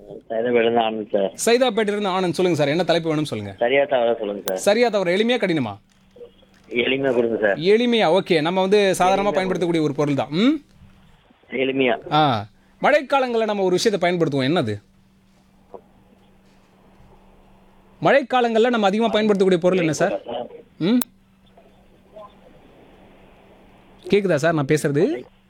சைதாபேட்டிலிருந்து Anand sir சைதாப்பேட்டிலிருந்து ஆனந்த் சொல்லுங்க sir என்ன தலைப்பு வேணும் சொல்லுங்க சரியா தவறா சொல்லுங்க சார் சரியா தவிர எளிமையா கடினமா எளிமையா கொடுங்க சார் எளிமையா ஓகே நம்ம வந்து சாதாரணமாக பயன்படுத்தக்கூடிய ஒரு பொருள் தான் ம் எளிமையா ஆ மழைக்காலங்களில் நம்ம ஒரு விஷயத்தை பயன்படுத்துவோம் என்னது மழைக்காலங்களில் நம்ம அதிகமாக பயன்படுத்தக்கூடிய பொருள் என்ன சார் ம் கேக்குதா சார் நான் பேசுறது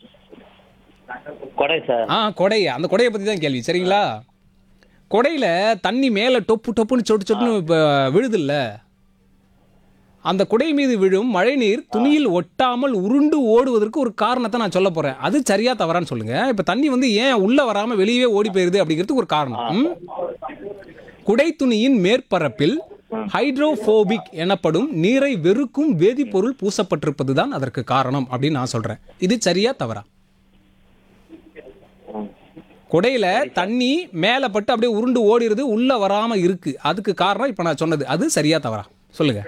கொடை சார் ஆ கொடை அந்த கொடையை பற்றி தான் கேள்வி சரிங்களா கொடையில் தண்ணி மேலே டொப்பு டொப்புன்னு சொட்டு சொட்டுன்னு இப்போ விழுதில்ல அந்த குடை மீது விழும் மழைநீர் துணியில் ஒட்டாமல் உருண்டு ஓடுவதற்கு ஒரு காரணத்தை நான் சொல்ல போறேன் அது சரியா தவறான்னு சொல்லுங்க இப்போ தண்ணி வந்து ஏன் உள்ள வராம வெளியே ஓடி போயிருது அப்படிங்கிறதுக்கு ஒரு காரணம் ம்? குடை துணியின் மேற்பரப்பில் ஹைட்ரோபோபிக் எனப்படும் நீரை வெறுக்கும் வேதிப்பொருள் பூசப்பட்டிருப்பது தான் அதற்கு காரணம் அப்படின்னு நான் சொல்றேன் இது சரியா தவறா குடையில தண்ணி மேலே பட்டு அப்படியே உருண்டு ஓடிடுது உள்ள வராம இருக்கு அதுக்கு காரணம் இப்போ நான் சொன்னது அது சரியா தவறா சொல்லுங்க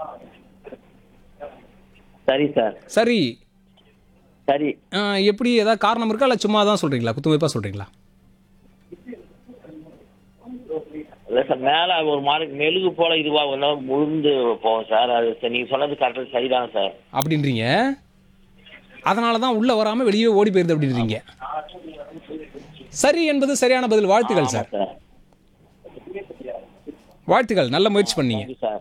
சரி சார் சரி சரி ஆ, எப்படி ஏதாவது காரணம் இருக்கா இல்லை சும்மா தான் சொல்றீங்களா குத்துமைப்பா சொல்றீங்களா இல்ல சார் மேல ஒரு மாதிரி மெழுகு போல இதுவா வந்தா முழுந்து போகும் சார் அது சரி, நீங்க சொன்னது கரெக்டாக சரிதான் சார் அப்படின்றீங்க அதனால தான் உள்ள வராம வெளியே ஓடி போயிருது அப்படின்றீங்க சரி என்பது சரியான பதில் வாழ்த்துக்கள் சார் சார் வாழ்த்துக்கள் நல்ல முயற்சி பண்ணீங்க தேங்க்யூ சார்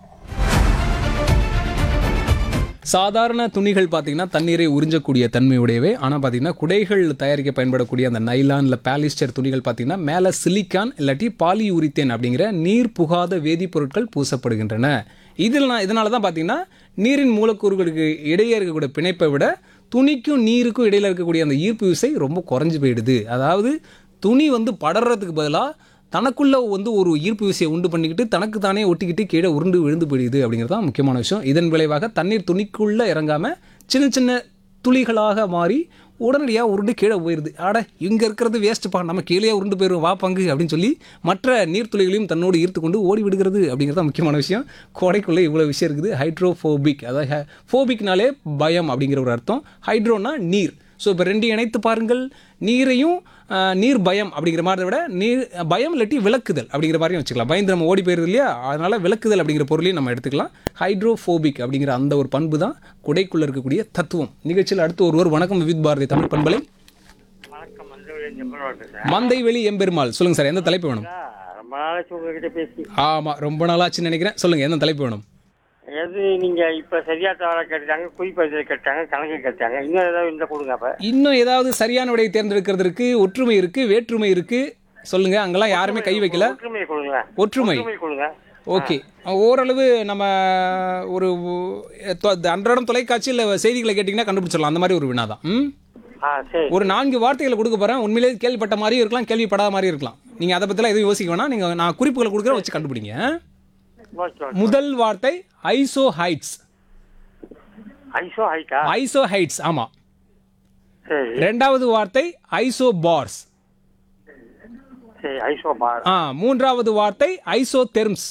சாதாரண துணிகள் பார்த்தீங்கன்னா தண்ணீரை உறிஞ்சக்கூடிய தன்மையுடையவை ஆனால் பார்த்தீங்கன்னா குடைகள் தயாரிக்க பயன்படக்கூடிய அந்த நைலான் இல்லை பாலிஸ்டர் துணிகள் பார்த்தீங்கன்னா மேலே சிலிக்கான் இல்லாட்டி பாலியூரித்தேன் அப்படிங்கிற நீர் புகாத வேதிப்பொருட்கள் பூசப்படுகின்றன இதில் நான் இதனால தான் பார்த்தீங்கன்னா நீரின் மூலக்கூறுகளுக்கு இடையே இருக்கக்கூடிய பிணைப்பை விட துணிக்கும் நீருக்கும் இடையில இருக்கக்கூடிய அந்த ஈர்ப்பு விசை ரொம்ப குறைஞ்சு போயிடுது அதாவது துணி வந்து படறதுக்கு பதிலாக தனக்குள்ள வந்து ஒரு ஈர்ப்பு விசையை உண்டு பண்ணிக்கிட்டு தனக்கு தானே ஒட்டிக்கிட்டு கீழே உருண்டு விழுந்து போயிடுது அப்படிங்கிறது தான் முக்கியமான விஷயம் இதன் விளைவாக தண்ணீர் துணிக்குள்ள இறங்காம சின்ன சின்ன துளிகளாக மாறி உடனடியாக உருண்டு கீழே போயிடுது ஆட இங்கே இருக்கிறது வேஸ்ட்டுப்பா நம்ம கீழே உருண்டு போயிடும் வா பங்கு அப்படின்னு சொல்லி மற்ற நீர்த்துளிகளையும் தன்னோடு ஈர்த்து கொண்டு ஓடி விடுகிறது அப்படிங்கிறது தான் முக்கியமான விஷயம் கோடைக்குள்ளே இவ்வளோ விஷயம் இருக்குது ஹைட்ரோஃபோபிக் அதாவது ஃபோபிக்னாலே பயம் அப்படிங்கிற ஒரு அர்த்தம் ஹைட்ரோனா நீர் ஸோ இப்போ ரெண்டையும் இணைத்து பாருங்கள் நீரையும் ஆஹ், நீர் பயம் அப்படிங்கிற மாதிரி விட நீர் பயம் இல்லாட்டி விளக்குதல் அப்படிங்கிற மாதிரியும் வச்சுக்கலாம் பயந்து நம்ம ஓடி போயிருது இல்லையா அதனால விளக்குதல் அப்படிங்கிற பொருளையும் நம்ம எடுத்துக்கலாம் ஹைட்ரோஃபோபிக் அப்படிங்கிற அந்த ஒரு பண்பு தான் குடைக்குள்ள இருக்கக்கூடிய தத்துவம் நிகழ்ச்சியில் அடுத்து ஒருவர் வணக்கம் விவித் பாரதி தமிழ் பண்பலை வணக்கம் மந்தவெளி செம்பனோட்டு சார் மந்தைவெளி எம்பெருமாள் சொல்லுங்க சார் எந்த தலைப்பு வேணும் ரொம்ப நாளைக்கு உங்ககிட்ட பேசி ஆமாம் ரொம்ப நாளாச்சுன்னு நினைக்கிறேன் சொல்லுங்க எந்த தலைப்பு வேணும் எது நீங்க இப்ப சரியா தவறா கேட்டாங்க குறிப்பதில் கேட்டாங்க கணக்கு கேட்டாங்க இன்னும் ஏதாவது இந்த கொடுங்க அப்ப இன்னும் ஏதாவது சரியான விடையை தேர்ந்தெடுக்கிறதுக்கு ஒற்றுமை இருக்கு வேற்றுமை இருக்கு சொல்லுங்க அங்கெல்லாம் யாருமே கை வைக்கல ஒற்றுமை கொடுங்க ஒற்றுமை ஒற்றுமை கொடுங்க ஓகே ஓரளவு நம்ம ஒரு தொ- அன்றாடம் தொலைக்காட்சியில் செய்திகளை கேட்டிங்கன்னா கண்டுபிடிச்சிடலாம் அந்த மாதிரி ஒரு வினா தான் ம் ஆ சரி ஒரு நான்கு வார்த்தைகளை கொடுக்க போகிறேன் உண்மையிலேயே கேள்விப்பட்ட மாதிரியும் இருக்கலாம் கேள்விப்படாத மாதிரி இருக்கலாம் நீங்கள் அதை பற்றிலாம் எதுவும் யோசிக்க வேணாம் நீங்கள் நான் குறிப்புகளை கொடுக்குறேன் வச்சு கண்டுபிடிங்க ஓகே ஓகே முதல் வார்த்தை ஐசோ ஹைட்ஸ் ஐசோ ஹைட்டா ஐசோ ஹைட்ஸ் ஆமாம் சரி ரெண்டாவது வார்த்தை ஐசோ பார்ஸ் சரி ஐசோ பார் ஆ மூன்றாவது வார்த்தை ஐசோ தெர்ம்ஸ்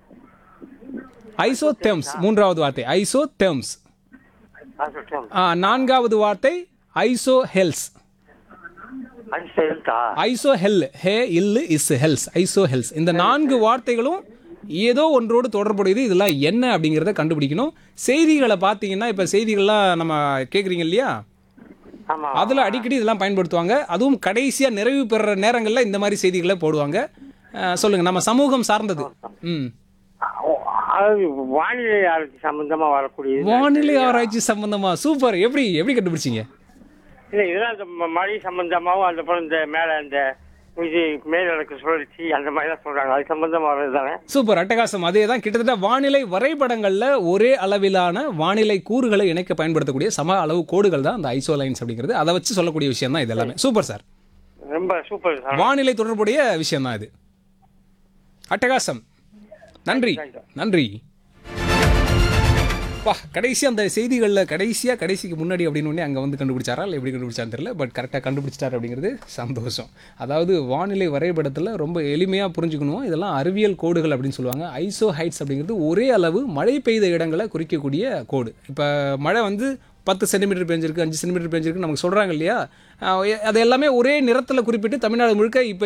ஐசோ தெம்ஸ் மூன்றாவது வார்த்தை ஐசோ தெம்ஸ் ஐசோ ஆ நான்காவது வார்த்தை ஐசோ ஹெல்ஸ் ஐசோ ஹெல்த்தா ஐசோ ஹெல் ஹே இல்லு இஸ் ஹெல்ஸ் ஐசோ ஹெல்ஸ் இந்த நான்கு வார்த்தைகளும் ஏதோ ஒன்றோடு தொடர்புடையது இதெல்லாம் என்ன அப்படிங்கிறத கண்டுபிடிக்கணும் செய்திகளை பார்த்தீங்கன்னா இப்போ செய்திகள்லாம் நம்ம கேட்குறீங்க இல்லையா ஆமா அதில் அடிக்கடி இதெல்லாம் பயன்படுத்துவாங்க அதுவும் கடைசியாக நிறைவு பெறுற நேரங்களில் இந்த மாதிரி செய்திகளை போடுவாங்க அஹ், சொல்லுங்க நம்ம சமூகம் சார்ந்தது ம் அதாவது வானிலை ஆராய்ச்சி சம்பந்தமா வரக்கூடியது வானிலை ஆராய்ச்சி சம்பந்தமா சூப்பர் எப்படி எப்படி கண்டுபிடிச்சீங்க இல்ல இதெல்லாம் இந்த ம- மழை சம்பந்தமாவும் அதுக்கப்புறம் இந்த மேல இந்த இது மேலடக்கு சுழற்சி அந்த மாதிரி தான் சொல்றாங்க அது சம்பந்தமா வர்றது தானே சூப்பர் அட்டகாசம் அதே தான் கிட்டத்தட்ட வானிலை வரைபடங்களில் ஒரே அளவிலான வானிலை கூறுகளை இணைக்க பயன்படுத்தக்கூடிய சம அளவு கோடுகள் தான் அந்த ஐசோ லைன்ஸ் அப்படிங்கிறது அதை வச்சு சொல்லக்கூடிய விஷயம் தான் இது எல்லாமே சூப்பர் சார் ரொம்ப சூப்பர் சார் வானிலை தொடர்புடைய விஷயம் தான் இது அட்டகாசம் நன்றி நன்றி பா கடைசி அந்த செய்திகளில் கடைசியாக கடைசிக்கு முன்னாடி அப்படின்னு உடனே அங்கே வந்து கண்டுபிடிச்சாரா இல்லை எப்படி கண்டுபிடிச்சான்னு தெரியல பட் கரெக்டாக கண்டுபிடிச்சிட்டார் அப்படிங்கிறது சந்தோஷம் அதாவது வானிலை வரைபடத்தில் ரொம்ப எளிமையாக புரிஞ்சுக்கணும் இதெல்லாம் அறிவியல் கோடுகள் அப்படின்னு சொல்லுவாங்க ஐசோ ஹைட்ஸ் அப்படிங்கிறது ஒரே அளவு மழை பெய்த இடங்களை குறிக்கக்கூடிய கோடு இப்போ மழை வந்து பத்து சென்டிமீட்டர் பெஞ்சிருக்கு அஞ்சு சென்டிமீட்டர் பெஞ்சிருக்கு நமக்கு சொல்கிறாங்க இல்லையா அஹ் அது எல்லாமே ஒரே நிறத்தில் குறிப்பிட்டு தமிழ்நாடு முழுக்க இப்போ